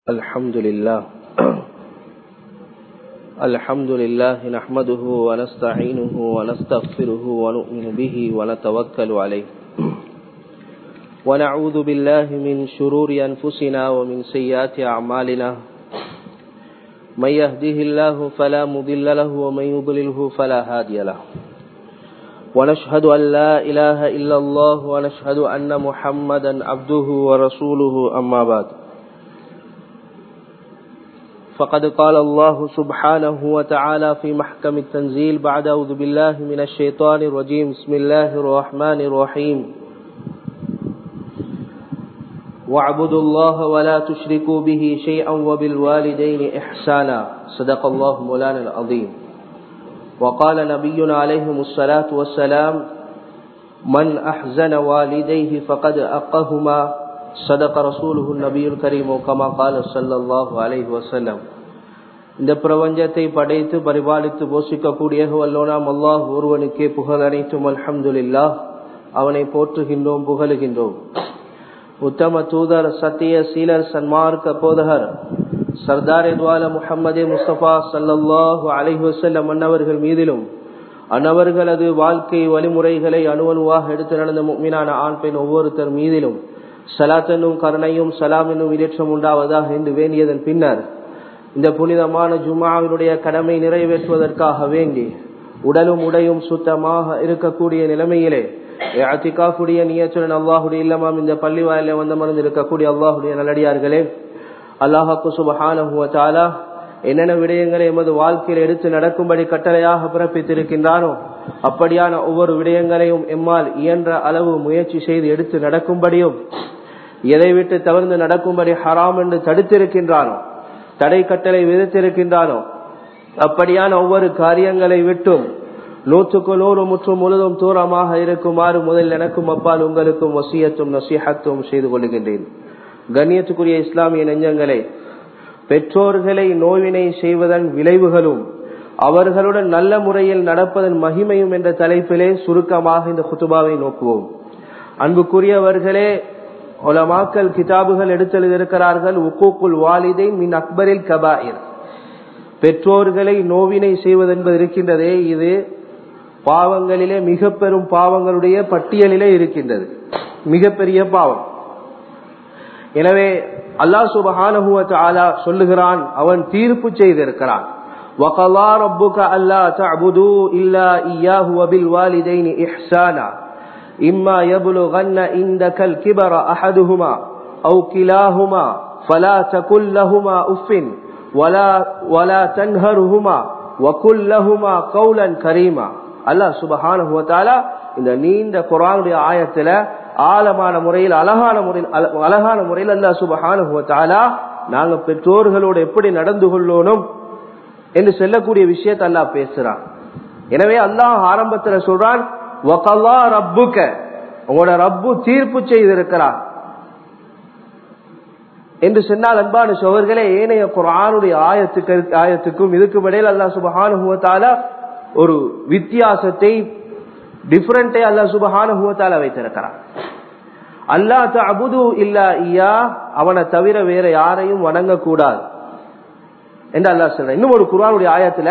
الحمد لله الحمد لله نحمده ونستعينه ونستغفره ونؤمن به ونتوكل عليه ونعوذ بالله من شرور أنفسنا ومن سيئات أعمالنا من يهده الله فلا مضل له ومن يضلله فلا هادي له ونشهد أن لا إله إلا الله ونشهد أن محمدا عبده ورسوله أما بعد فقد قال الله سبحانه وتعالى في محكم التنزيل بعد أعوذ بالله من الشيطان الرجيم بسم الله الرحمن الرحيم واعبدوا الله ولا تشركوا به شيئا وبالوالدين إحسانا صدق الله مولانا العظيم وقال نبينا عليهم الصلاة والسلام من أحزن والديه فقد أقهما صدق رسوله النبي الكريم كما قال صلى الله عليه وسلم இந்த பிரபஞ்சத்தை படைத்து பரிபாலித்து போஷிக்கக்கூடிய வல்லோனாம் அல்லாஹ் ஒருவனுக்கே புகழ் அனைத்தும் அல்ஹம்துல்லா அவனை போற்றுகின்றோம் புகழுகின்றோம் உத்தம தூதர் சத்திய சீலர் சன்மார்க்க போதகர் சர்தார் எத்வால முகமதே முஸ்தபா சல்லாஹு அலைஹி வசல்லம் அன்னவர்கள் மீதிலும் அன்னவர்களது வாழ்க்கை வழிமுறைகளை அணுவணுவாக எடுத்து நடந்த மீனான ஆண் பெண் ஒவ்வொருத்தர் மீதிலும் சலாத்தனும் கருணையும் சலாம் என்னும் இடேற்றம் உண்டாவதாக என்று வேண்டியதன் பின்னர் இந்த புனிதமான ஜுமாவினுடைய கடமை நிறைவேற்றுவதற்காக வேண்டி உடலும் உடையும் சுத்தமாக இருக்கக்கூடிய நிலைமையிலே அத்திகாஃபுடைய நியச்சுடன் அல்லாஹுடைய இல்லமாம் இந்த பள்ளி வாயில வந்த மறந்து இருக்கக்கூடிய அல்லாஹுடைய நல்லடியார்களே அல்லாஹாக்கு சுபஹானா என்னென்ன விடயங்களை எமது வாழ்க்கையில் எடுத்து நடக்கும்படி கட்டளையாக பிறப்பித்திருக்கின்றானோ அப்படியான ஒவ்வொரு விடயங்களையும் எம்மால் இயன்ற அளவு முயற்சி செய்து எடுத்து நடக்கும்படியும் எதை விட்டு தவிர்த்து நடக்கும்படி ஹராம் என்று தடுத்திருக்கின்றானோ தடை கட்டளை விதித்திருக்கின்றானோ அப்படியான ஒவ்வொரு காரியங்களை விட்டும் நூற்றுக்கு நூறு முற்றும் முழுதும் தூரமாக இருக்குமாறு முதல் எனக்கும் அப்பால் உங்களுக்கும் வசியத்தும் நசீகத்தும் செய்து கொள்கின்றேன் கண்ணியத்துக்குரிய இஸ்லாமிய நெஞ்சங்களை பெற்றோர்களை நோவினை செய்வதன் விளைவுகளும் அவர்களுடன் நல்ல முறையில் நடப்பதன் மகிமையும் என்ற தலைப்பிலே சுருக்கமாக இந்த குத்துபாவை நோக்குவோம் அன்புக்குரியவர்களே உலமாக்கல் கிதாபுகள் எடுத்தெழுதிருக்கிறார்கள் உக்கூக்குல் வாலிதை மின் அக்பரில் கபாயிர் பெற்றோர்களை நோவினை செய்வதென்பது இருக்கின்றதே இது பாவங்களிலே மிக பெரும் பாவங்களுடைய பட்டியலிலே இருக்கின்றது மிகப்பெரிய பாவம் எனவே அல்லா சுபஹானஹுவத் ஆலா சொல்லுகிறான் அவன் தீர்ப்பு செய்திருக்கிறான் وقضى ربك ألا تعبدوا إلا إياه وبالوالدين إحسانا إما يبلغن عندك الكبر أحدهما أو كلاهما فلا تكن لهما أف ولا ولا تنهرهما وكن لهما قولا كريما அல்லாஹ் சுபஹானஹு வதஆலா இந்த நீண்ட குர்ஆனுடைய ஆயத்துல ஆழமான முறையில் அழகான முறையில் அழகான முறையில் அல்லாஹ் சுபஹானஹு வதஆலா நாங்க பெற்றோர்களோடு எப்படி நடந்து கொள்ளணும் என்று சொல்லக்கூடிய விஷயத்தை அல்லாஹ் பேசுறான் எனவே அல்லாஹ் ஆரம்பத்துல சொல்றான் வகல்லா ரப்புக உங்களோட ரப்பு தீர்ப்பு செய்திருக்கிறார் என்று சொன்னால் அன்பான சோழர்களே ஏனைய குரானுடைய ஆயத்துக்கு ஆயத்துக்கும் இதுக்கும் இடையில் அல்லா சுபஹானுவத்தால ஒரு வித்தியாசத்தை டிஃபரண்டை அல்லா சுபஹானுவத்தால வைத்திருக்கிறார் அல்லா அபுது இல்லா ஐயா அவனை தவிர வேற யாரையும் வணங்கக்கூடாது என்று அல்லா சொல்ற இன்னும் ஒரு குரானுடைய ஆயத்துல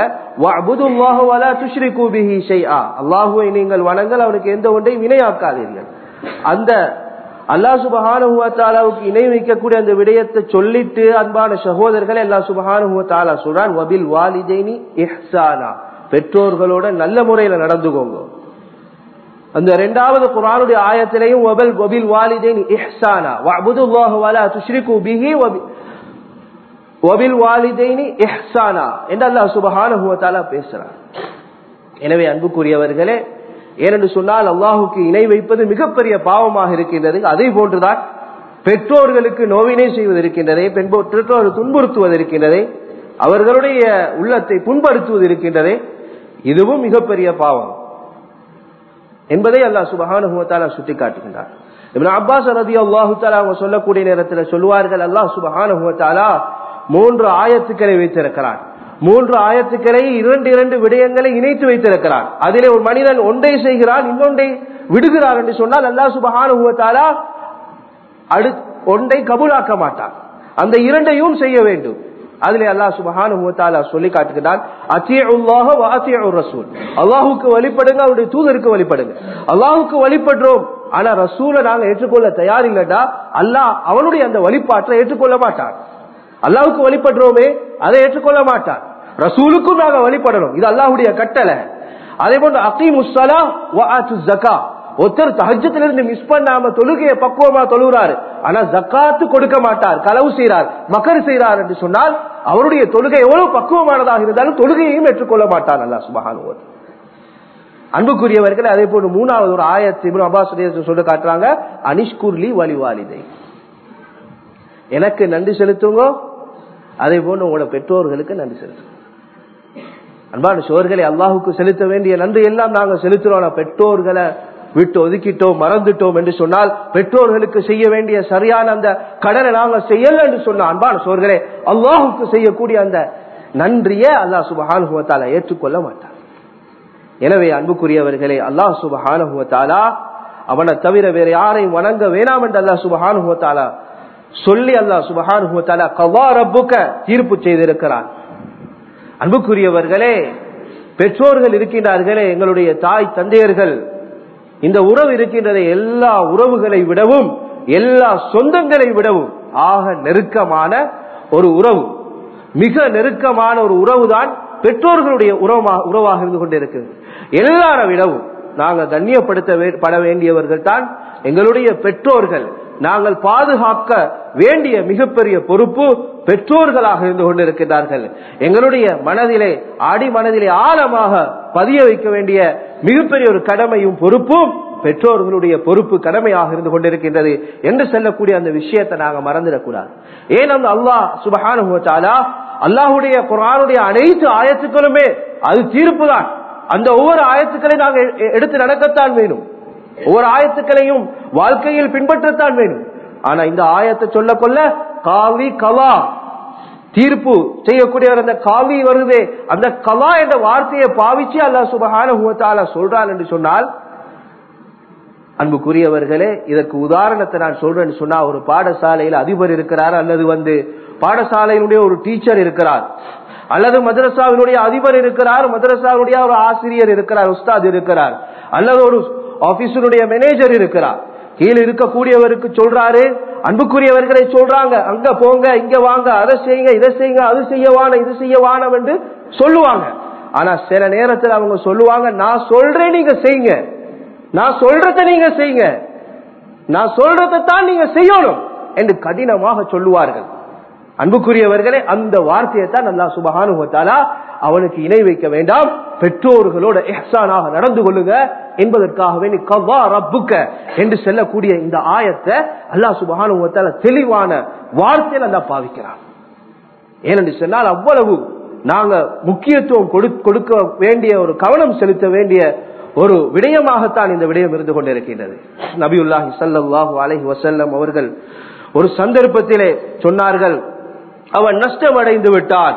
அல்லாஹுவை நீங்கள் வணங்கல் அவனுக்கு எந்த ஒன்றையும் இணையாக்காதீர்கள் அந்த அல்லா சுபஹானுவத்தாலாவுக்கு இணை வைக்கக்கூடிய அந்த விடயத்தை சொல்லிட்டு அன்பான சகோதரர்களை அல்லா சுபஹானுவத்தாலா சொல்றான் வபில் வாலிதைனி இஹ்சானா பெற்றோர்களோட நல்ல முறையில நடந்துக்கோங்க அந்த இரண்டாவது குரானுடைய ஆயத்திலையும் வபல் வபில் வாலிதைனி இஹ்சானா வஅபுதுல்லாஹு வலா துஷ்ரிகு பிஹி வபில் வாலிதைனி இஹ்சானா என்று அல்லாஹ் சுபஹானஹு வ தஆலா பேசுறார் எனவே அன்புக்குரியவர்களே ஏனென்று சொன்னால் அல்லாஹுக்கு இணை வைப்பது மிகப்பெரிய பாவமாக இருக்கின்றது அதே போன்றுதான் பெற்றோர்களுக்கு நோவினை செய்வது இருக்கின்றதே பெற்றோர்கள் துன்புறுத்துவது இருக்கின்றதே அவர்களுடைய உள்ளத்தை புண்படுத்துவது இருக்கின்றதே இதுவும் மிகப்பெரிய பாவம் என்பதை அல்லாஹ் சுபஹானுவத்தாலா சுட்டி காட்டுகின்றார் இவன் அப்பாஸ் ரதி அல்லாஹு அவங்க சொல்லக்கூடிய நேரத்தில் சொல்லுவார்கள் அல்லாஹ் சுபஹானுவத்தாலா மூன்று ஆயத்துக்களை வைத்திருக்கிறான் மூன்று ஆயத்துக்களை இரண்டு இரண்டு விடயங்களை இணைத்து வைத்திருக்கிறான் அதிலே ஒரு மனிதன் ஒன்றை செய்கிறான் இன்னொன்றை விடுகிறார் என்று சொன்னால் அல்லா சுபஹானுவத்தாலா அடு ஒன்றை கபூலாக்க மாட்டான் அந்த இரண்டையும் செய்ய வேண்டும் அதுல அல்லாஹ் சுபஹானஹு வ தஆலா சொல்லி காட்டுகிறான் அத்தியுல்லாஹ வ அத்தியுர் ரசூல் அல்லாஹ்வுக்கு வழிபடுங்க அவருடைய தூதருக்கு வழிபடுங்க அல்லாஹ்வுக்கு வழிபடுறோம் ஆனா ரசூலை நாங்க ஏற்றுக்கொள்ள தயார் இல்லடா அல்லாஹ் அவனுடைய அந்த வழிபாட்டை ஏற்றுக்கொள்ள மாட்டான் அல்லாஹ்வுக்கு வழிபடுறோமே அதை ஏற்றுக்கொள்ள மாட்டான் ரசூலுக்கும் நாங்க வழிபடணும் இது அல்லாஹ்வுடைய கட்டளை அதே போன்று அகீமுஸ்ஸலா வ ஆத்து ஜக்கா ஒருத்தர் தஹஜத்துல இருந்து மிஸ் பண்ணாம தொழுகையை பக்குவமா தொழுகிறாரு ஆனா ஜக்காத்து கொடுக்க மாட்டார் களவு செய்கிறார் மக்கர் செய்கிறார் என்று சொன்னால் அவருடைய தொழுகை எவ்வளவு பக்குவமானதாக இருந்தாலும் தொழுகையையும் ஏற்றுக்கொள்ள மாட்டார் அல்லா சுபஹானுவர் அன்புக்குரியவர்கள் அதே போன்று மூணாவது ஒரு ஆயத்தை அப்பாஸ் சொல்ல காட்டுறாங்க அனிஷ்குர்லி வழிவாலிதை எனக்கு நன்றி செலுத்துங்க அதே போன்று உங்களோட பெற்றோர்களுக்கு நன்றி செலுத்துங்க அன்பான சோர்களை அல்லாஹுக்கு செலுத்த வேண்டிய நன்றி எல்லாம் நாங்க செலுத்துறோம் பெற்றோர்களை விட்டு ஒதுக்கிட்டோம் மறந்துட்டோம் என்று சொன்னால் பெற்றோர்களுக்கு செய்ய வேண்டிய சரியான அந்த கடனை நாங்க செய்யல என்று சொன்ன அன்பான சோர்களே அல்லாஹுக்கு செய்யக்கூடிய அந்த நன்றியை அல்லாஹ் சுபஹானுவத்தால ஏற்றுக்கொள்ள மாட்டார் எனவே அன்புக்குரியவர்களே அல்லாஹ் சுபஹானுவத்தாலா அவனை தவிர வேற யாரையும் வணங்க வேணாம் என்று அல்லாஹ் சுபஹானுவத்தாலா சொல்லி அல்லாஹ் சுபஹானுவத்தாலா கவா ரப்புக்க தீர்ப்பு செய்திருக்கிறான் அன்புக்குரியவர்களே பெற்றோர்கள் இருக்கின்றார்களே எங்களுடைய தாய் தந்தையர்கள் இந்த உறவு இருக்கின்றதை எல்லா உறவுகளை விடவும் எல்லா சொந்தங்களை விடவும் ஆக நெருக்கமான ஒரு உறவு மிக நெருக்கமான ஒரு உறவு தான் பெற்றோர்களுடைய உறவாக இருந்து கொண்டிருக்கிறது எல்லாரை விடவும் நாங்கள் கண்ணியப்படுத்த பட வேண்டியவர்கள் தான் எங்களுடைய பெற்றோர்கள் நாங்கள் பாதுகாக்க வேண்டிய மிகப்பெரிய பொறுப்பு பெற்றோர்களாக இருந்து கொண்டிருக்கிறார்கள் எங்களுடைய மனதிலே அடி மனதிலே ஆழமாக பதிய வைக்க வேண்டிய மிகப்பெரிய ஒரு கடமையும் பொறுப்பும் பெற்றோர்களுடைய பொறுப்பு கடமையாக இருந்து கொண்டிருக்கின்றது என்று சொல்லக்கூடிய அந்த விஷயத்தை நாங்க மறந்துடக்கூடாது ஏன் அந்த அல்லாஹ் சுபஹானுவத்தாலா அல்லாஹுடைய குரானுடைய அனைத்து ஆயத்துக்களுமே அது தீர்ப்பு தான் அந்த ஒவ்வொரு ஆயத்துக்களையும் நாங்க எடுத்து நடக்கத்தான் வேணும் ஒவ்வொரு ஆயத்துக்களையும் வாழ்க்கையில் பின்பற்றத்தான் வேணும் ஆனா இந்த ஆயத்தை சொல்ல கொள்ள காவி கலா தீர்ப்பு செய்யக்கூடியவர் அந்த காவி வருதே அந்த கலா என்ற வார்த்தையை பாவிச்சு அல்லா சுபகான சொல்றான் என்று சொன்னால் அன்புக்குரியவர்களே இதற்கு உதாரணத்தை நான் சொல்றேன்னு சொன்னா ஒரு பாடசாலையில் அதிபர் இருக்கிறார் அல்லது வந்து பாடசாலையினுடைய ஒரு டீச்சர் இருக்கிறார் அல்லது மதரசாவினுடைய அதிபர் இருக்கிறார் மதரசாவுடைய ஒரு ஆசிரியர் இருக்கிறார் உஸ்தாத் இருக்கிறார் அல்லது ஒரு ஆபீஸருடைய மேனேஜர் இருக்கிறார் கீழே இருக்கக்கூடியவருக்கு சொல்றாரு அன்புக்குரியவர்களை சொல்றாங்க அங்க போங்க இங்க வாங்க அதை செய்யுங்க இதை செய்யுங்க அது செய்ய வானம் இது செய்ய வானம் என்று சொல்லுவாங்க ஆனா சில நேரத்தில் அவங்க சொல்லுவாங்க நான் சொல்றேன் நீங்க செய்யுங்க நான் சொல்றத நீங்க செய்யுங்க நான் சொல்றதை தான் நீங்க செய்யணும் என்று கடினமாக சொல்லுவார்கள் அன்புக்குரியவர்களே அந்த வார்த்தையை தான் நல்லா சுபகானுபத்தாலா அவனுக்கு இணை வைக்க வேண்டாம் பெற்றோர்களோட எஹ்சானாக நடந்து கொள்ளுங்க என்பதற்காக வேண்டி கவ்வா ரப்புக்க என்று சொல்லக்கூடிய இந்த ஆயத்தை அல்லா சுபகானுபத்தால தெளிவான வார்த்தையில் அல்லா பாவிக்கிறான் ஏனென்று சொன்னால் அவ்வளவு நாங்க முக்கியத்துவம் கொடுக்க வேண்டிய ஒரு கவனம் செலுத்த வேண்டிய ஒரு விடயமாகத்தான் இந்த விடயம் இருந்து கொண்டிருக்கின்றது நபியுல்லாஹி சல்லாஹூ அலஹி வசல்லம் அவர்கள் ஒரு சந்தர்ப்பத்திலே சொன்னார்கள் அவன் நஷ்டமடைந்து விட்டான்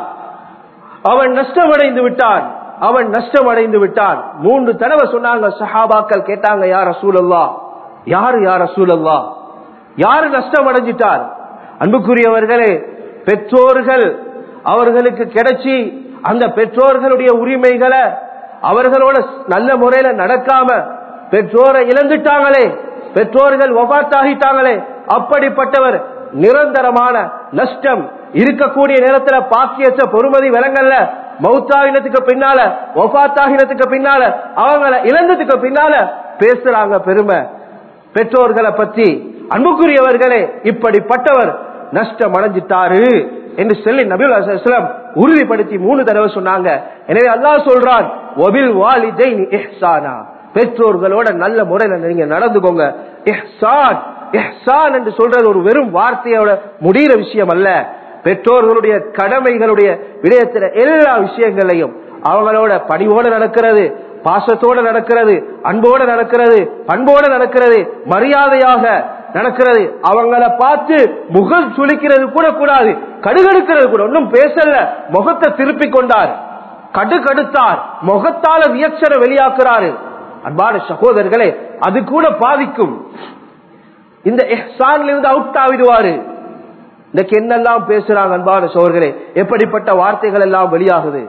அவன் நஷ்டமடைந்து விட்டான் அவன் நஷ்டமடைந்து விட்டான் மூன்று தடவை சொன்னாங்க சஹாபாக்கள் கேட்டாங்க யார் ரசூலல்லா யாரு யார் ரசூலல்லா யாரு நஷ்டம் அடைஞ்சிட்டார் அன்புக்குரியவர்களே பெற்றோர்கள் அவர்களுக்கு கிடைச்சி அந்த பெற்றோர்களுடைய உரிமைகளை அவர்களோட நல்ல முறையில நடக்காம பெற்றோரை இழந்துட்டாங்களே பெற்றோர்கள் ஒபாத்தாகிட்டாங்களே அப்படிப்பட்டவர் நிரந்தரமான நஷ்டம் இருக்கக்கூடிய நேரத்துல பாக்கியத்தை பொறுமதி விலங்கல்ல மௌத்தாகினத்துக்கு பின்னால ஒபாத்தாகினத்துக்கு பின்னால அவங்கள இழந்ததுக்கு பின்னால பேசுறாங்க பெருமை பெற்றோர்களை பத்தி அன்புக்குரியவர்களே இப்படிப்பட்டவர் நஷ்டம் அடைஞ்சிட்டாரு என்று சொல்லி நபில் அஸ்லாம் உறுதிப்படுத்தி மூணு தடவை சொன்னாங்க எனவே அல்லாஹ் சொல்றான் ஒபில் வாலிதை எஹ்சானா பெற்றோர்களோட நல்ல முறையில நீங்க நடந்துக்கோங்க எஹ்சான் எஹ்சான் என்று சொல்றது ஒரு வெறும் வார்த்தையோட முடிகிற விஷயம் அல்ல பெற்றோர்களுடைய கடமைகளுடைய விடயத்துல எல்லா விஷயங்களையும் அவங்களோட பணிவோட நடக்கிறது பாசத்தோட நடக்கிறது அன்போட நடக்கிறது பண்போட நடக்கிறது மரியாதையாக நடக்கிறது அவங்கள பார்த்து முகம் சுளிக்கிறது கூட கூடாது கடுகடுக்கிறது கூட ஒன்றும் பேசல முகத்தை திருப்பி கொண்டார் கடுகடுத்தார் முகத்தால ரியாக்ஷனை வெளியாக்குறாரு அன்பான சகோதரர்களே அது கூட பாதிக்கும் இந்த எஹ்சான்ல இருந்து அவுட் ஆவிடுவாரு இன்னைக்கு என்னெல்லாம் பேசுறாங்க அன்பான சோர்களே எப்படிப்பட்ட வார்த்தைகள் எல்லாம் வெளியாகுது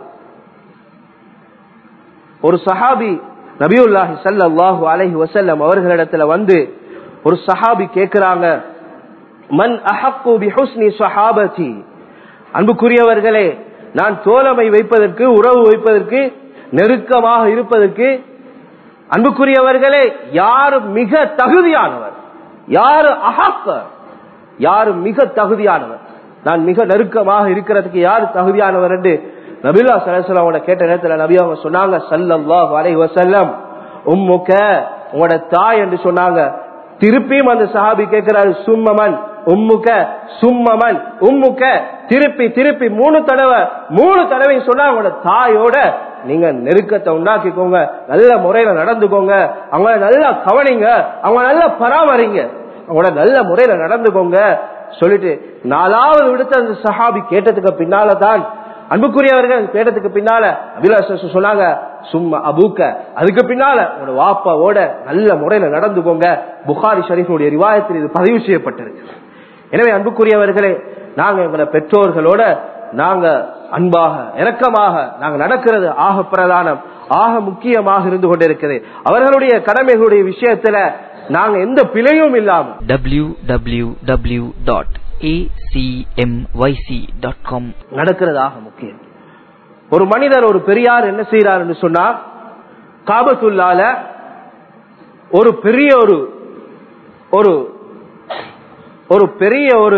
ஒரு சஹாபி நபியுல்லாஹி ஸல்லல்லாஹு அலைஹி வஸல்லம் அவர்களிடத்துல வந்து ஒரு சஹாபி கேக்குறாங்க மன் அஹக்கு பிஹுஸ்னி ஸஹாபதி அன்புக்குரியவர்களே நான் தோழமை வைப்பதற்கு உறவு வைப்பதற்கு நெருக்கமாக இருப்பதற்கு அன்புக்குரியவர்களே யாரு மிக தகுதியானவர் யாரு அஹக்க யாரு மிக தகுதியானவர் நான் மிக நெருக்கமாக இருக்கிறதுக்கு யாரு தகுதியானவர் என்று நபிலா சலசலாவோட கேட்ட நேரத்துல நபி அவங்க சொன்னாங்க சல்லல்லாஹு அலைஹி வஸல்லம் உம்முக உங்களோட தாய் என்று சொன்னாங்க திருப்பியும் அந்த சஹாபி கேட்கிறாரு சும்மமன் உம்முக சும்மமன் உம்முக திருப்பி திருப்பி மூணு தடவை மூணு தடவை சொன்னா உங்களோட தாயோட நீங்க நெருக்கத்தை உண்டாக்கிக்கோங்க நல்ல முறையில நடந்துக்கோங்க அவங்கள நல்லா கவனிங்க அவங்க நல்லா பராமரிங்க அவங்களோட நல்ல முறையில நடந்துக்கோங்க சொல்லிட்டு நாலாவது விடுத்த அந்த சஹாபி கேட்டதுக்கு பின்னாலதான் அன்புக்குரியவர்கள் கேட்டதுக்கு பின்னால அபிலாஷ சொன்னாங்க சும்மா அபூக்க அதுக்கு பின்னால உங்களோட வாப்பாவோட நல்ல முறையில நடந்துக்கோங்க புகாரி ஷரீஃபுடைய ரிவாயத்தில் இது பதிவு செய்யப்பட்டிருக்கு எனவே அன்புக்குரியவர்களே நாங்க எங்களோட பெற்றோர்களோட நாங்க அன்பாக இரக்கமாக நாங்க நடக்கிறது ஆக பிரதானம் ஆக முக்கியமாக இருந்து கொண்டிருக்கிறது அவர்களுடைய கடமைகளுடைய விஷயத்துல நாங்க எந்த பிழையும் இல்லாம www.acmyc.com நடக்கிறது ஆக முக்கியம் ஒரு மனிதர் ஒரு பெரியார் என்ன செய்யறார் என்று சொன்னா காபத்துள்ளால ஒரு பெரிய ஒரு ஒரு ஒரு பெரிய ஒரு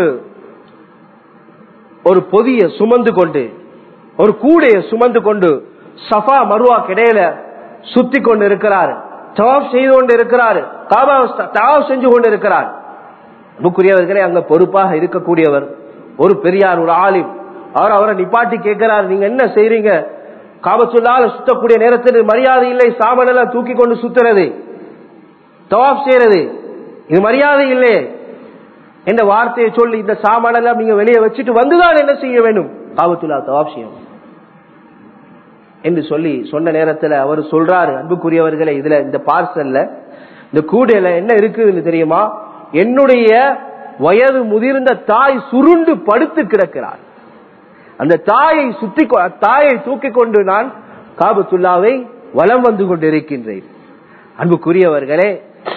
ஒரு பொதிய சுமந்து கொண்டு ஒரு கூடைய சுமந்து கொண்டு சஃபா மருவா கிடையில சுத்தி கொண்டு இருக்கிறார் தவாப் செய்து கொண்டு இருக்கிறார் காபா தவாப் செஞ்சு கொண்டு இருக்கிறார் அன்புக்குரியவர்களே அங்க பொறுப்பாக இருக்கக்கூடியவர் ஒரு பெரியார் ஒரு ஆலிம் அவர் அவரை நிப்பாட்டி கேட்கிறார் நீங்க என்ன செய்றீங்க காபத்துள்ளால சுத்தக்கூடிய நேரத்தில் மரியாதை இல்லை சாமனெல்லாம் தூக்கி கொண்டு சுத்துறது தவாப் செய்யறது இது மரியாதை இல்லையே என்ற வார்த்தையை சொல்லி இந்த சாமானெல்லாம் நீங்க வெளியே வச்சுட்டு வந்துதான் என்ன செய்ய வேண்டும் காபத்துல்லா தவாப் செய்யணும் என்று சொல்லி சொன்ன நேரத்துல அவர் சொல்றாரு அன்புக்குரியவர்களே இதுல இந்த பார்சல்ல இந்த கூடையில என்ன இருக்குதுன்னு தெரியுமா என்னுடைய வயது முதிர்ந்த தாய் சுருண்டு படுத்து கிடக்கிறார் அந்த தாயை சுத்தி கொ- தாயை தூக்கி கொண்டு நான் காபத்துல்லாவை வலம் வந்து கொண்டிருக்கின்றேன் அன்புக்குரியவர்களே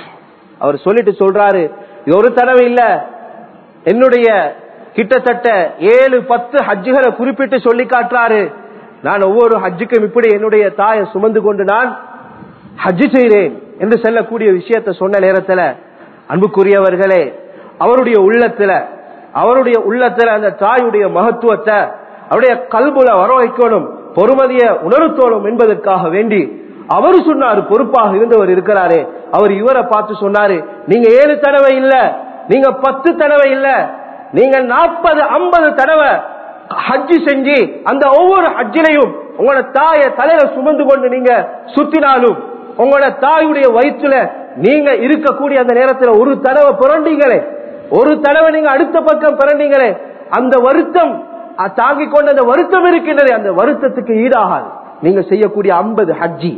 அவர் சொல்லிட்டு சொல்றாரு இது ஒரு தடவை இல்ல என்னுடைய கிட்டத்தட்ட ஏழு பத்து ஹஜ்ஜுகளை குறிப்பிட்டு சொல்லி காட்டுறாரு நான் ஒவ்வொரு ஹஜ்ஜுக்கும் இப்படி என்னுடைய தாயை சுமந்து கொண்டு நான் ஹஜ்ஜு செய்கிறேன் என்று சொல்லக்கூடிய விஷயத்தை சொன்ன நேரத்துல அன்புக்குரியவர்களே அவருடைய உள்ளத்துல அவருடைய உள்ளத்துல அந்த தாயுடைய மகத்துவத்தை அவருடைய கல்புல வர வைக்கணும் பொறுமதிய உணர்த்தோணும் என்பதற்காக வேண்டி அவர் சொன்னாரு பொறுப்பாக இருந்தவர் இருக்கிறாரே அவர் இவரை பார்த்து சொன்னாரு நீங்க ஏழு தடவை இல்ல நீங்க பத்து தடவை இல்ல நீங்க நாற்பது ஐம்பது தடவை ஹஜ்ஜி செஞ்சு அந்த ஒவ்வொரு ஹஜ்ஜிலையும் உங்களோட தாயை தலையில சுமந்து கொண்டு நீங்க சுத்தினாலும் உங்களோட தாயுடைய வயிற்றுல நீங்க இருக்கக்கூடிய அந்த நேரத்துல ஒரு தடவை புரண்டீங்களே ஒரு தடவை நீங்க அடுத்த பக்கம் பிறந்தீங்களே அந்த வருத்தம் அ- தாங்கிக் கொண்ட அந்த வருத்தம் இருக்கின்றது அந்த வருத்தத்துக்கு ஈடாகாது நீங்க செய்யக்கூடிய ஐம்பது ஹஜ்ஜி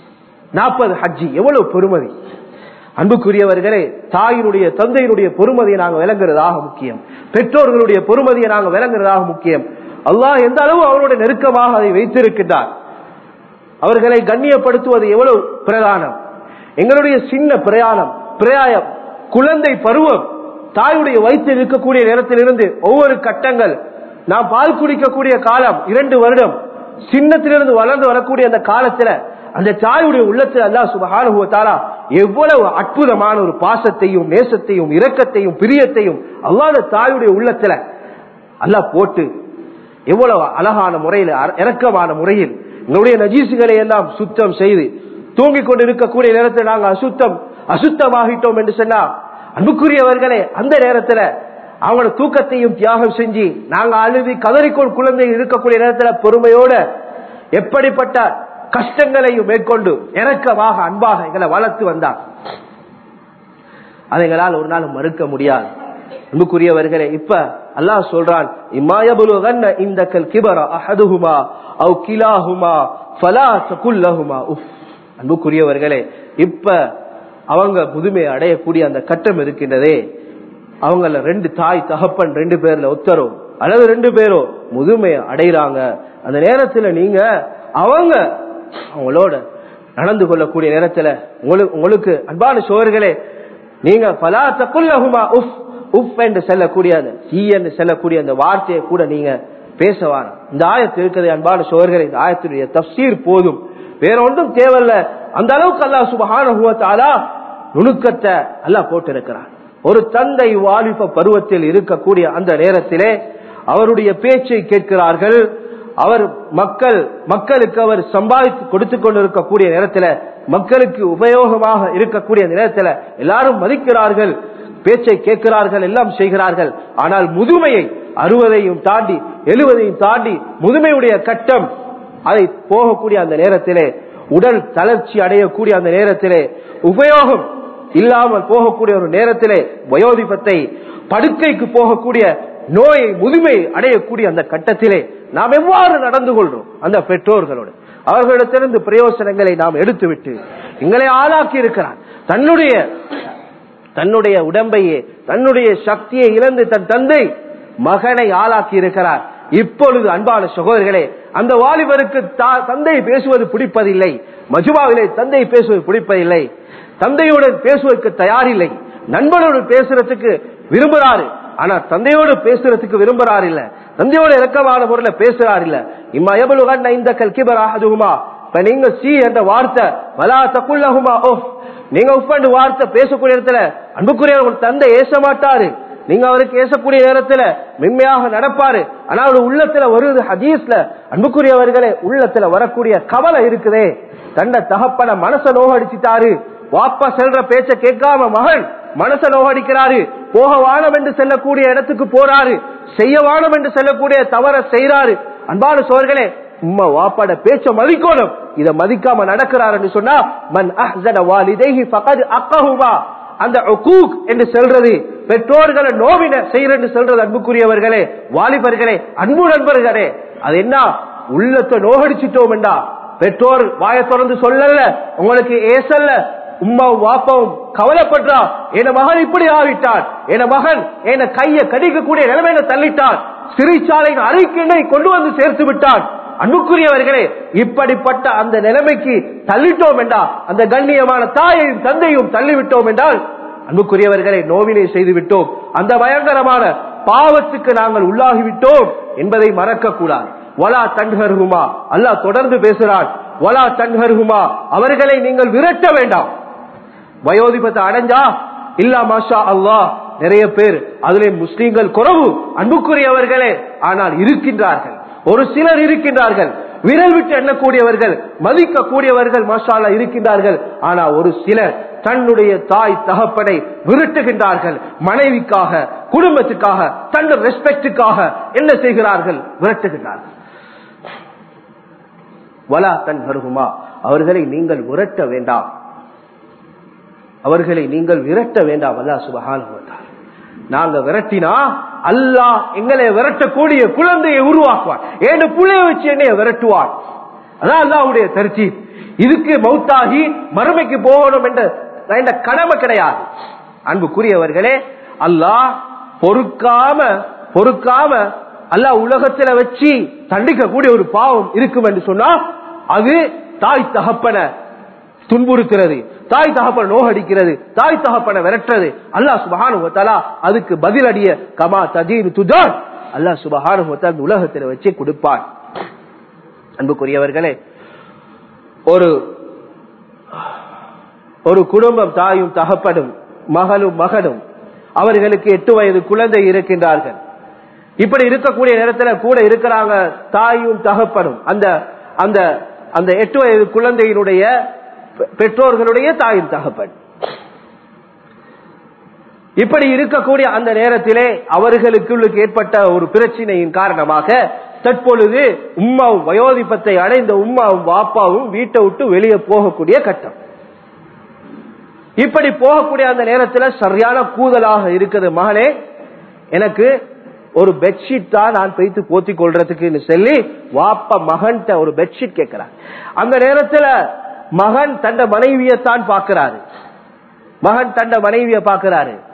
நாற்பது ஹஜ்ஜி எவ்வளவு பெருமதி அன்புக்குரியவர்களே தாயினுடைய தந்தையினுடைய பொறுமதியை நாங்க விளங்குறதாக முக்கியம் பெற்றோர்களுடைய பொறுமதியை நாங்க விளங்குறதாக முக்கியம் அல்லாஹ் எந்த அளவு அவருடைய நெருக்கமாக அதை வைத்திருக்கின்றார் அவர்களை கண்ணியப்படுத்துவது எவ்வளவு பிரதானம் எங்களுடைய சின்ன பிரயாணம் பிரயாயம் குழந்தை பருவம் தாயுடைய வயிற்றில் இருக்கக்கூடிய நேரத்திலிருந்து ஒவ்வொரு கட்டங்கள் நாம் பால் குடிக்கக்கூடிய காலம் இரண்டு வருடம் சின்னத்திலிருந்து வளர்ந்து வரக்கூடிய அந்த காலத்துல அந்த தாயுடைய உள்ளத்தில் அல்லாஹ் சுபஹானஹு வ தஆலா எவ்வளவு அற்புதமான ஒரு பாசத்தையும் நேசத்தையும் இரக்கத்தையும் பிரியத்தையும் அல்லாஹ் அந்த தாயுடைய உள்ளத்துல அல்லாஹ் போட்டு எவ்வளவு அழகான முறையில் அர- இரக்கமான முறையில் எங்களுடைய நஜீசுகளை எல்லாம் சுத்தம் செய்து தூங்கிக் கொண்டு இருக்கக்கூடிய நேரத்தில் நாங்கள் அசுத்தம் அசுத்தமாகிட்டோம் என்று சொன்னா அன்புக்குரியவர்களே அந்த நேரத்துல அவங்களோட தூக்கத்தையும் தியாகம் செஞ்சு நாங்க அழுதி கதறிக்கொள் குழந்தை இருக்கக்கூடிய நேரத்துல பொறுமையோட எப்படிப்பட்ட கஷ்டங்களையும் மேற்கொண்டு இறக்கமாக அன்பாக எங்களை வளர்த்து வந்தார் அதை எங்களால் ஒரு நாள் மறுக்க முடியாது அன்புக்குரியவர்களே இப்ப அல்லாஹ் சொல்றான் இம்மாயபுலுகன்ன இந்த கல் கிபரா அஹதுஹுமா அவ் கிலாஹுமா ஃபலா தகுல்லஹுமா உஃப் அன்புக்குரியவர்களே இப்ப அவங்க முதுமை அடையக்கூடிய அந்த கட்டம் இருக்கின்றதே அவங்கள ரெண்டு தாய் தகப்பன் ரெண்டு பேர்ல ஒத்தரோ அல்லது ரெண்டு பேரோ முதுமை அடைகிறாங்க அந்த நேரத்துல நீங்க அவங்க அவங்களோட நடந்து கொள்ளக்கூடிய நேரத்துல உங்களுக்கு உங்களுக்கு அன்பான சோர்களே நீங்க பலா தக்குல்லகுமா உஃப் உஃப் என்று செல்லக்கூடிய அந்த ஈ என்று செல்லக்கூடிய அந்த வார்த்தையை கூட நீங்க பேசவான இந்த ஆயத்து இருக்கிறது அன்பான சோர்களே இந்த ஆயத்தினுடைய தப்சீர் போதும் வேற ஒன்றும் தேவையில்ல அந்த அளவுக்கு அல்லா சுபகான நுணுக்கத்தை அல்லா போட்டு இருக்கிறான் ஒரு தந்தை வாலிப பருவத்தில் இருக்கக்கூடிய அந்த நேரத்திலே அவருடைய பேச்சை கேட்கிறார்கள் அவர் மக்கள் மக்களுக்கு அவர் சம்பாதித்து கொடுத்து கொண்டிருக்கக்கூடிய நேரத்தில் மக்களுக்கு உபயோகமாக இருக்கக்கூடிய நேரத்தில் எல்லாரும் மதிக்கிறார்கள் பேச்சை கேட்கிறார்கள் எல்லாம் செய்கிறார்கள் ஆனால் முதுமையை அறுபதையும் தாண்டி எழுவதையும் தாண்டி முதுமையுடைய கட்டம் அதை போகக்கூடிய அந்த நேரத்திலே உடல் தளர்ச்சி அடையக்கூடிய அந்த நேரத்திலே உபயோகம் இல்லாமல் போகக்கூடிய ஒரு நேரத்திலே வயோதிபத்தை படுக்கைக்கு போகக்கூடிய நோயை முதுமை அடையக்கூடிய அந்த கட்டத்திலே நாம் எவ்வாறு நடந்து கொள்றோம் அந்த பெற்றோர்களோடு அவர்களிடத்திலிருந்து பிரயோசனங்களை நாம் எடுத்துவிட்டு எங்களை ஆளாக்கி இருக்கிறார் தன்னுடைய தன்னுடைய உடம்பையே தன்னுடைய சக்தியை இழந்து தன் தந்தை மகனை ஆளாக்கி இருக்கிறார் இப்பொழுது அன்பான சகோதரர்களே அந்த வாலிபருக்கு தந்தை பேசுவது பிடிப்பதில்லை மஜுபாவிலே தந்தை பேசுவது பிடிப்பதில்லை தந்தையுடன் பேசுவதற்கு தயாரில்லை நண்பனோடு பேசுறதுக்கு விரும்புறாரு ஆனா தந்தையோடு பேசுறதுக்கு விரும்புறாரு இல்ல தந்தையோட இறக்கமான முறையில பேசுறாரு இல்ல இம்மா எவ்வளவு இந்த கல்கிபர் ஆகுமா இப்ப நீங்க சி என்ற வார்த்தை வலா தக்குள்ளகுமா ஓஃப் நீங்க உஃப் என்று வார்த்தை பேசக்கூடிய இடத்துல அன்புக்குரிய உங்க தந்தை ஏச மாட்டாரு நீங்க அவருக்கு ஏசக்கூடிய நேரத்துல மென்மையாக நடப்பாரு ஆனா அவர் உள்ளத்துல வருவது ஹதீஸ்ல அன்புக்குரியவர்களே உள்ளத்துல வரக்கூடிய கவலை இருக்குதே தண்ட தகப்பன மனச நோகடிச்சிட்டாரு வாப்பா செல்ற பேச்ச கேட்காம மகன் மனச நோகடிக்கிறாரு போக வானம் என்று செல்லக்கூடிய இடத்துக்கு போறாரு செய்ய வானம் என்று செல்லக்கூடிய தவற செய்யறாரு அன்பான சோர்களே உம்மா வாப்பாட பேச்ச மதிக்கணும் இத மதிக்காம நடக்கிறாருன்னு சொன்னா மன் அஹ்ஸன வாலிதைஹி ஃபகத் அக்கஹுமா அந்த உகூக் என்று சொல்றது பெற்றோர்களை நோவின செய்யறது சொல்றது அன்புக்குரியவர்களே வாலிபர்களே அன்பு நண்பர்களே அது என்ன உள்ளத்தை நோகடிச்சிட்டோம் என்றா பெற்றோர் வாய திறந்து சொல்லல உங்களுக்கு ஏசல்ல உம்மாவும் வாப்பாவும் கவலைப்படுறா என் மகன் இப்படி ஆவிட்டான் என் மகன் என் கைய கடிக்கக்கூடிய நிலைமையில தள்ளிட்டான் சிறைச்சாலையின் அறிக்கையை கொண்டு வந்து சேர்த்து விட்டான் அன்புக்குரியவர்களே இப்படிப்பட்ட அந்த நிலைமைக்கு தள்ளிட்டோம் என்றா அந்த கண்ணியமான தாயையும் தந்தையும் தள்ளிவிட்டோம் என்றால் அன்புக்குரியவர்களை நோவினை செய்து விட்டோம் அந்த பயங்கரமான பாவத்துக்கு நாங்கள் உள்ளாகிவிட்டோம் என்பதை மறக்க கூடாது வலா தன்ஹர்ஹுமா அல்லாஹ் தொடர்ந்து பேசுறான் வலா தன்ஹர்ஹுமா அவர்களை நீங்கள் விரட்ட வேண்டாம் வயோதிபத்தை அடைஞ்சா இல்லா மாஷா அல்லாஹ் நிறைய பேர் அதிலே முஸ்லீம்கள் குறவு அன்புக்குரியவர்களே ஆனால் இருக்கின்றார்கள் ஒரு சிலர் இருக்கின்றார்கள் விரல் விட்டு எண்ணக்கூடியவர்கள் மதிக்க கூடியவர்கள் மாஷாலா இருக்கின்றார்கள் ஆனா ஒரு சிலர் தன்னுடைய தாய் தகப்பனை விரட்டுகின்றார்கள் மனைவிக்காக குடும்பத்துக்காக தன் ரெஸ்பெக்டுக்காக என்ன செய்கிறார்கள் விரட்டுகின்றார்கள் வலா தன் வருகுமா அவர்களை நீங்கள் விரட்ட வேண்டாம் அவர்களை நீங்கள் விரட்ட வேண்டாம் அல்லா சுபகான நாங்க விரட்டினா அல்லாஹ் எங்களை விரட்டக்கூடிய குழந்தையை உருவாக்குவான் ஏன்னு புள்ளைய வச்சு என்னைய விரட்டுவான் அதான் அல்லாவுடைய தரிசி இதுக்கு மௌத்தாகி மறுமைக்கு போகணும் என்ற என்ற கடமை கிடையாது அன்புக்குரியவர்களே அல்லாஹ் பொறுக்காம பொறுக்காம அல்லாஹ் உலகத்துல வச்சு தண்டிக்கக்கூடிய ஒரு பாவம் இருக்கும் என்று சொன்னா அது தாய் தகப்பன துன்புறுத்துறது தாய் தகப்பன நோகடிக்கிறது தாய் தகப்பன விரட்டுறது அல்லாஹ் சுபஹானு அதுக்கு பதிலடிய கமா ததீன் துதான் அல்லாஹ் சுபஹானு உலகத்தில் வச்சு கொடுப்பான் அன்புக்குரியவர்களே ஒரு ஒரு குடும்பம் தாயும் தகப்பனும் மகளும் மகனும் அவர்களுக்கு எட்டு வயது குழந்தை இருக்கின்றார்கள் இப்படி இருக்கக்கூடிய நேரத்தில் கூட இருக்கிறாங்க தாயும் தகப்பனும் அந்த அந்த அந்த எட்டு வயது குழந்தையினுடைய பெற்றோர்களுடைய தாயும் தகப்பன் இப்படி இருக்கக்கூடிய அந்த நேரத்திலே அவர்களுக்கு ஏற்பட்ட ஒரு பிரச்சனையின் காரணமாக தற்பொழுது உம்மாவும் வயோதிபத்தை அடைந்த உம்மாவும் வாப்பாவும் வீட்டை விட்டு வெளியே போகக்கூடிய கட்டம் இப்படி போகக்கூடிய அந்த நேரத்தில் சரியான கூதலாக இருக்குது மகளே எனக்கு ஒரு பெட்ஷீட் தான் நான் வைத்து போத்தி கொள்றதுக்கு சொல்லி வாப்பா மகன்கிட்ட ஒரு பெட்ஷீட் கேட்கிறார் அந்த நேரத்தில் மகன் தண்ட மனைவியத்தான் பார்க்கிறாரு மகன் தண்ட மனைவிய பார்க்கிறாரு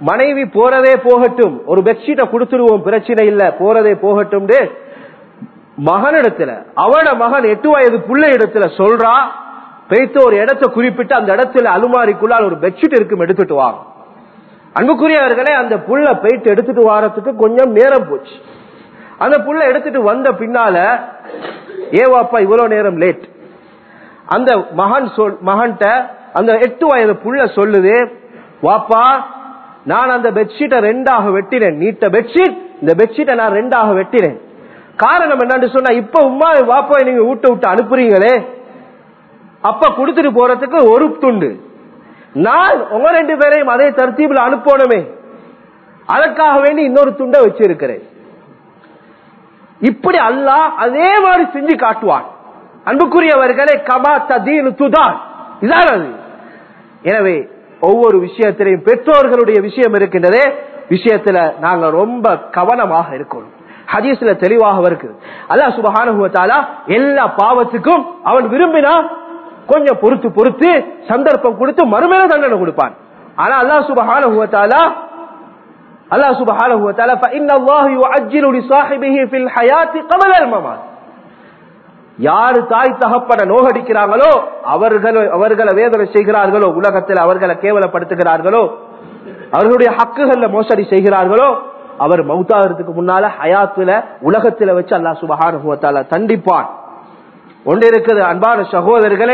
மனைவி போறதே போகட்டும் ஒரு பெட்ஷீட்டை கொடுத்துருவோம் பிரச்சனை இல்ல போறதே போகட்டும் மகனிடத்துல அவட மகன் எட்டு வயது புள்ள இடத்துல சொல்றா பேய்த்து ஒரு இடத்தை குறிப்பிட்டு அந்த இடத்துல அலுமாரிக்குள்ளால் ஒரு பெட்ஷீட் இருக்கும் எடுத்துட்டு வாங்க அன்புக்குரியவர்களே அந்த புள்ள போயிட்டு எடுத்துட்டு வாரத்துக்கு கொஞ்சம் நேரம் போச்சு அந்த புள்ள எடுத்துட்டு வந்த பின்னால ஏவாப்பா இவ்வளவு நேரம் லேட் அந்த மகன் சொல் மகன்கிட்ட அந்த எட்டு வயது புள்ள சொல்லுது வாப்பா நான் அந்த பெட்ஷீட்டை ரெண்டாக வெட்டினேன் நீட்ட பெட்ஷீட் இந்த பெட்ஷீட்டை நான் ரெண்டாக வெட்டினேன் காரணம் என்னன்னு சொன்னா இப்ப உமா வாப்பா நீங்க வீட்டை விட்டு அனுப்புறீங்களே அப்ப கொடுத்துட்டு போறதுக்கு ஒரு துண்டு நான் உங்க ரெண்டு பேரையும் அதே தர்த்தீபில் அனுப்பணுமே அதற்காக வேண்டி இன்னொரு துண்டை வச்சிருக்கிறேன் இப்படி அல்லாஹ் அதே மாதிரி செஞ்சு காட்டுவான் அன்புக்குரியவர்களே கமா ததீனு துதான் இதான் அது எனவே ஒவ்வொரு விஷயத்திலையும் பெற்றோர்களுடைய விஷயம் இருக்கின்றதே விஷயத்துல நாங்க ரொம்ப கவனமாக இருக்கணும் ஹதீஸ்ல தெளிவாக இருக்குது அல்லாஹ் சுபஹானுவத்தாலா எல்லா பாவத்துக்கும் அவன் விரும்பினா கொஞ்சம் பொறுத்து பொறுத்து சந்தர்ப்பம் கொடுத்து மறுமையில தண்டனை கொடுப்பான் ஆனா அல்லாஹ் சுபஹானுவத்தாலா அல்லாஹ் சுபஹானஹு வ தஆலா فإن الله يعجل لصاحبه في الحياة قبل الممات யாரு தாய் தகப்பன நோகடிக்கிறாங்களோ அவர்கள் அவர்களை வேதனை செய்கிறார்களோ உலகத்தில் அவர்களை கேவலப்படுத்துகிறார்களோ அவர்களுடைய ஹக்குகள்ல மோசடி செய்கிறார்களோ அவர் மௌத்தாகிறதுக்கு முன்னால ஹயாத்துல உலகத்துல வச்சு அல்லாஹ் சுபஹானஹு வ தஆலா தண்டிப்பான் ஒன்று இருக்குது அன்பான சகோதரர்களே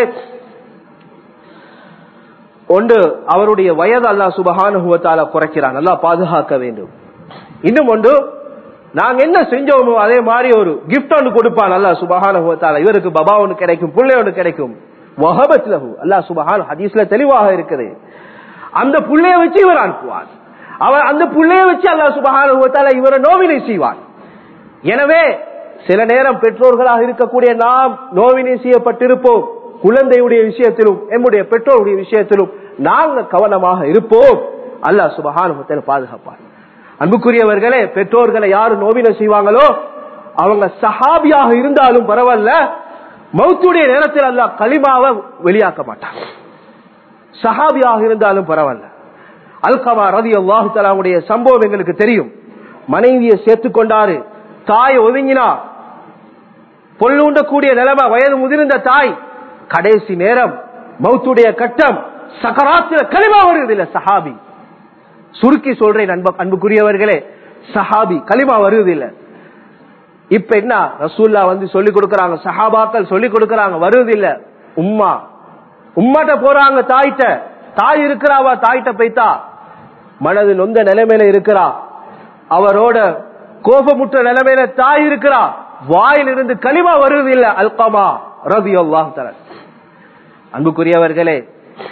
ஒன்று அவருடைய வயது அல்லா சுபகானுவத்தால குறைக்கிறான் நல்லா பாதுகாக்க வேண்டும் இன்னும் ஒன்று நாங்க என்ன செஞ்சோமோ அதே மாதிரி ஒரு கிஃப்ட் ஒன்று கொடுப்பான் அல்லா சுபகானுவத்தால இவருக்கு பபா ஒன்று கிடைக்கும் புள்ளை ஒன்று கிடைக்கும் வஹபத் லஹு அல்லா சுபஹான் ஹதீஸ்ல தெளிவாக இருக்குது அந்த புள்ளைய வச்சு இவர் அனுப்புவான் அவர் அந்த புள்ளைய வச்சு அல்லா சுபகானுவத்தால இவரை நோவினை செய்வான் எனவே சில நேரம் பெற்றோர்களாக இருக்கக்கூடிய நாம் நோவினை செய்யப்பட்டிருப்போம் குழந்தையுடைய விஷயத்திலும் எம்முடைய பெற்றோருடைய விஷயத்திலும் நாங்க கவனமாக இருப்போம் அல்லாஹ் சுபகானுபத்தில் பாதுகாப்பார் அன்புக்குரியவர்களே பெற்றோர்களை யாரு நோவின செய்வாங்களோ அவங்க சஹாபியாக இருந்தாலும் பரவாயில்ல மௌத்துடைய நேரத்தில் அல்லாஹ் களிமாவை வெளியாக்க மாட்டாங்க சஹாபியாக இருந்தாலும் பரவாயில்ல அல்கமா ரதி அல்லாஹு தலாவுடைய சம்பவம் எங்களுக்கு தெரியும் மனைவியை சேர்த்து கொண்டாரு தாய் ஒதுங்கினா பொல்லுண்டக்கூடிய நிலைமை வயது முதிர்ந்த தாய் கடைசி நேரம் மௌத்துடைய கட்டம் சகராத்திர களிமா வருது இல்ல சஹாபி சுருக்கி சொல்றேன் அன்பு அன்புக்குரியவர்களே சஹாபி களிமா வருது இல்ல இப்ப என்ன ரசூல்லா வந்து சொல்லி கொடுக்கறாங்க சஹாபாக்கள் சொல்லி கொடுக்கறாங்க வருது இல்ல உம்மா உம்மாட்ட போறாங்க தாய்ட்ட தாய் இருக்கிறாவா தாய்ட்ட போய்த்தா மனது நொந்த நிலைமையில இருக்கிறா அவரோட கோபமுற்ற நிலைமையில தாய் இருக்கிறா வாயிலிருந்து களிமா வருவது இல்ல அல்கமா ரவி அல்லாஹ் அன்புக்குரியவர்களே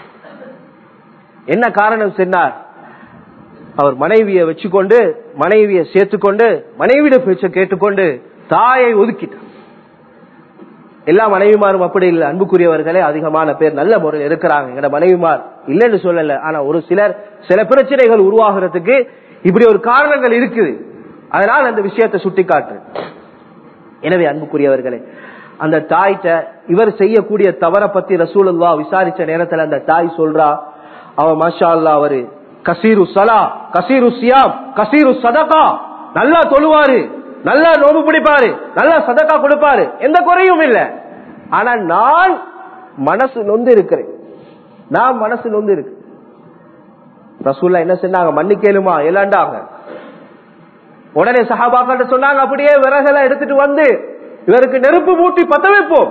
என்ன காரணம் சொன்னார் அவர் மனைவியை வச்சுக்கொண்டு மனைவியை சேர்த்துக்கொண்டு மனைவியிட பேச்ச கேட்டுக்கொண்டு தாயை ஒதுக்கிட்டார் எல்லா மனைவிமாரும் அப்படி இல்லை அன்புக்குரியவர்களே அதிகமான பேர் நல்ல முறையில் இருக்கிறாங்க எங்கட மனைவிமார் இல்லைன்னு சொல்லல ஆனா ஒரு சிலர் சில பிரச்சனைகள் உருவாகிறதுக்கு இப்படி ஒரு காரணங்கள் இருக்குது அதனால் அந்த விஷயத்தை சுட்டி காட்டு எனவே அன்புக்குரியவர்களே அந்த தாய்கிட்ட இவர் செய்யக்கூடிய தவற பத்தி ரசூலுல்லா விசாரிச்ச நேரத்துல அந்த தாய் சொல்றா அவ மாஷா அல்லா அவரு கசீரு சலா கசீரு சியாம் கசீரு சதகா நல்லா தொழுவாரு நல்லா நோம்பு பிடிப்பாரு நல்லா சதக்கா கொடுப்பாரு எந்த குறையும் இல்ல ஆனா நான் மனசு நொந்து இருக்கிறேன் நான் மனசு நொந்து இருக்கு ரசூல்லா என்ன சொன்னாங்க மன்னிக்கலுமா எல்லாண்டாங்க உடனே சஹாபாக்கிட்ட சொன்னாங்க அப்படியே விறகெல்லாம் எடுத்துட்டு வந்து இவருக்கு நெருப்பு மூட்டி பத்த வைப்போம்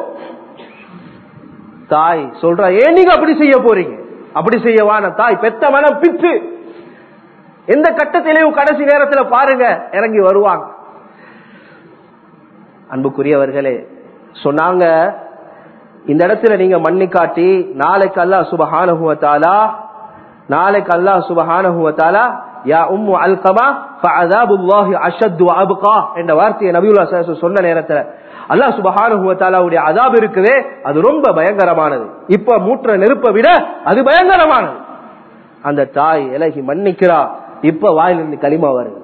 தாய் சொல்ற ஏன் நீங்க அப்படி செய்ய போறீங்க அப்படி செய்யவான தாய் பெத்த மனம் பிச்சு எந்த கட்டத்திலையும் கடைசி நேரத்தில் பாருங்க இறங்கி வருவாங்க அன்புக்குரியவர்களே சொன்னாங்க இந்த இடத்துல நீங்க மண்ணி காட்டி நாளைக்கு அல்லா சுபஹானுவத்தாலா நாளைக்கு அல்லா சுபஹானுவத்தாலா யா உம்மு அல்கமா ஃபஅதாபுல்லாஹி அஷத்து அப்கா என்ற வார்த்தையை நபியுல்லா ஸல்லல்லாஹு சொன்ன நேரத்துல அல்லாஹ் சுபஹானஹு வ தஆலாவுடைய அதாப் இருக்குதே அது ரொம்ப பயங்கரமானது இப்ப மூற்ற நெருப்பை விட அது பயங்கரமானது அந்த தாய் இலகி மன்னிக்கிறா இப்ப வாயிலிருந்து களிமா வருது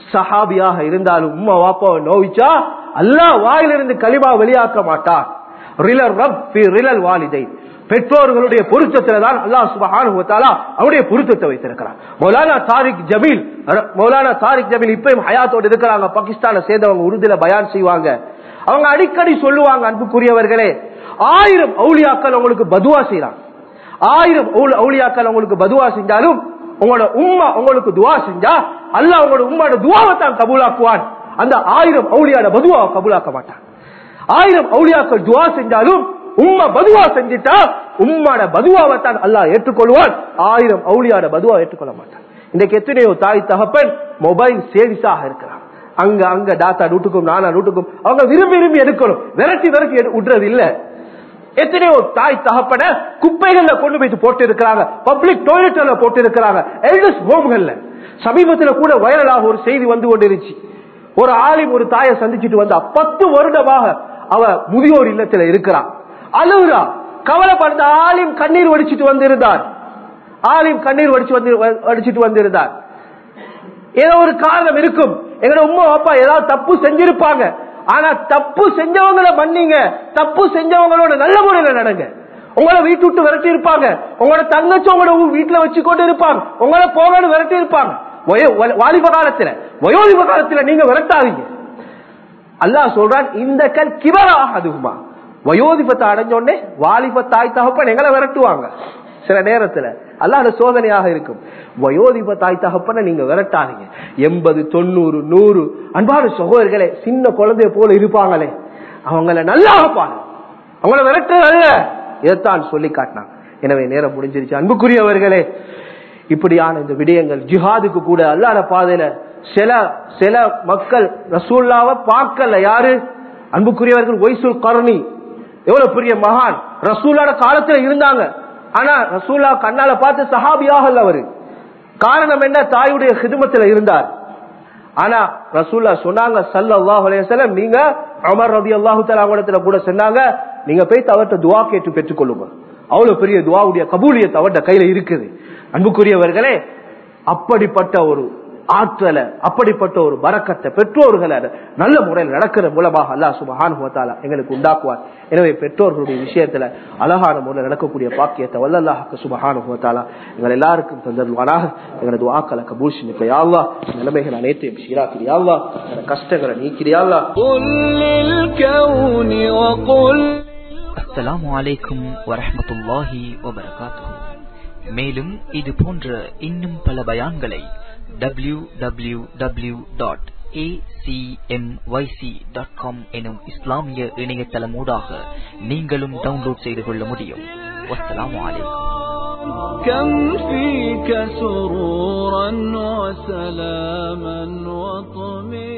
சஹாபியாக இருந்தாலும் உம்மா வாப்பாவை நோவிச்சா அல்லாஹ் வாயிலிருந்து களிமா வெளியாக்க மாட்டான் ரிலல் ரப் ஃபி ரிலல் வாலிதை பெற்றோர்களுடைய பொருத்தத்துல தான் அல்லாஹ் சுபஹானஹு வ தஆலா அவருடைய பொருத்தத்தை வைத்திருக்கிறார் மௌலானா தாரிக் ஜமீல் ர- மௌலானா தாரிக் ஜமீல் இப்பயும் ஹயாத்தோடு இருக்கிறாங்க பாகிஸ்தானை சேர்ந்தவங்க உருதுல பயான் செய்வாங்க அவங்க அடிக்கடி சொல்லுவாங்க அன்புக்குரியவர்களே ஆயிரம் அவுலியாக்கள் உங்களுக்கு பதுவா செய்யறாங்க ஆயிரம் அவுல- அவுலியாக்கள் உங்களுக்கு பதுவா செஞ்சாலும் உங்களோட உம்மா உங்களுக்கு துவா செஞ்சா அல்லாஹ் உங்களோட உம்மாட துவாவை தான் கபூலாக்குவான் அந்த ஆயிரம் அவுலியாட பதுவாவை கபூலாக்க மாட்டான் ஆயிரம் அவுலியாக்கள் துவா செஞ்சாலும் உம்மா பதுவா செஞ்சிட்டா உம்மாட பதுவாவை தான் அல்லாஹ் ஏற்றுக்கொள்வான் ஆயிரம் அவுலியாட பதுவா ஏற்றுக்கொள்ள மாட்டான் இன்றைக்கு எத்தனையோ தாய் தகப்பன் மொபைல் சேவிஸாக இருக்கிறான் அங்க அங்க டாத்தா நூட்டுக்கும் நானா நூட்டுக்கும் அவங்க விரும்பி விரும்பி எடுக்கணும் விரட்டி விரட்டி எடு- விடுறது இல்ல எத்தனையோ தாய் தகப்பன குப்பைகள்ல கொண்டு போய் போட்டு இருக்கிறாங்க பப்ளிக் டாய்லெட்ல போட்டு இருக்கிறாங்க எல்டர்ஸ் ஹோம்கள்ல சமீபத்துல கூட வைரலாக ஒரு செய்தி வந்து கொண்டிருச்சு ஒரு ஆலிம் ஒரு தாயை சந்திச்சுட்டு வந்தா பத்து வருடமாக அவ முதியோர் இல்லத்துல இருக்கிறான் அழுகுறா கவலைப்படுத்த ஆலிம் கண்ணீர் வடிச்சிட்டு வந்திருந்தார் ஆலிம் கண்ணீர் வடிச்சு வந்து வடிச்சிட்டு வந்திருந்தார் ஏதோ ஒரு காரணம் இருக்கும் எங்களோட உம்மா அப்பா ஏதாவது தப்பு செஞ்சிருப்பாங்க ஆனா தப்பு செஞ்சவங்கள மன்னிங்க தப்பு செஞ்சவங்களோட நல்ல முறையில நடங்க உங்களை வீட்டு விட்டு விரட்டி இருப்பாங்க உங்களோட தங்கச்சி உங்களோட ஊ- வீட்டுல வச்சு கொண்டு இருப்பாங்க உங்களை போகணும் விரட்டி இருப்பாங்க வயோ- வ- வாலிப காலத்துல வயோதிப காலத்துல நீங்க விரட்டாதீங்க அல்லாஹ் சொல்றான் இந்த கல் கிபராக அதுகுமா வயோதிபத்தை அடைஞ்ச உடனே வாலிப தாய் தகப்பன் எங்களை விரட்டுவாங்க சில நேரத்துல அல்லாத சோதனையாக இருக்கும் வயோதிப தாய் தகப்பனை நீங்க விரட்டாதீங்க எண்பது தொண்ணூறு நூறு அன்பான சகோதரர்களே சின்ன குழந்தைய போல இருப்பாங்களே அவங்கள நல்லா பாருங்க அவங்கள விரட்டுறது அல்ல இதைத்தான் சொல்லி காட்டினான் எனவே நேரம் முடிஞ்சிருச்சு அன்புக்குரியவர்களே இப்படியான இந்த விடயங்கள் ஜிஹாதுக்கு கூட அல்லாத பாதையில சில சில மக்கள் ரசூல்லாவை பார்க்கல யாரு அன்புக்குரியவர்கள் ஒய்சுல் கருணி எவ்வளவு பெரிய மகான் ரசூல்லாட காலத்துல இருந்தாங்க ஆனா ரசூல்லா கண்ணால பார்த்து சஹாபியாக அவரு காரணம் என்ன தாயுடைய ஹிதுமத்துல இருந்தார் ஆனா ரசூல்லா சொன்னாங்க சல்லல்லாஹு அலைஹி வஸல்லம் நீங்க உமர் ரலியல்லாஹு தஆலா அவங்கத்துல கூட சொன்னாங்க நீங்க போய் அவர்ட்ட துஆ கேட்டு பெற்றுக்கொள்ளுங்க அவ்வளவு பெரிய துஆவுடைய கபூலியத் அவர்ட்ட கையில இருக்குது அன்புக்குரியவர்களே அப்படிப்பட்ட ஒரு ஆற்றலை அப்படிப்பட்ட ஒரு பறக்கத்தை பெற்றோர்களை நல்ல முறையில் நடக்கிற மூலமாக அல்லாஹ் சுபஹானஹு வ தஆலா எங்களுக்கு உண்டாக்குவார் எனவே பெற்றோர்களுடைய விஷயத்துல அழகான முறையில் நடக்கக்கூடிய பாக்கியத்தை வல்லல்லாஹுக்கு சுபஹானஹு வ தஆலா எங்கள் எல்லாருக்கும் தந்தருவானாக எங்களது வாக்களை கபூல் செஞ்சுக்க யா அல்லாஹ் நிலைமைகள் அனைத்தையும் சீராக்கிறியா அல்லாஹ் எங்களோட கஷ்டங்களை நீக்கிறியா அல்லாஹ் قل للكون وقل அஸ்ஸலாமு அலைக்கும் வரஹ்மத்துல்லாஹி வபரகாத்துஹு மேலும் இது போன்ற இன்னும் பல பயான்களை டபிள்யூ டபிள்யூ டபிள்யூ டாட் எனும் இஸ்லாமிய இணையதளமூடாக நீங்களும் டவுன்லோட் செய்து கொள்ள முடியும் வஸ்ஸலாமு அலைக்கும் كم فيك سرورا وسلاما وطمئنا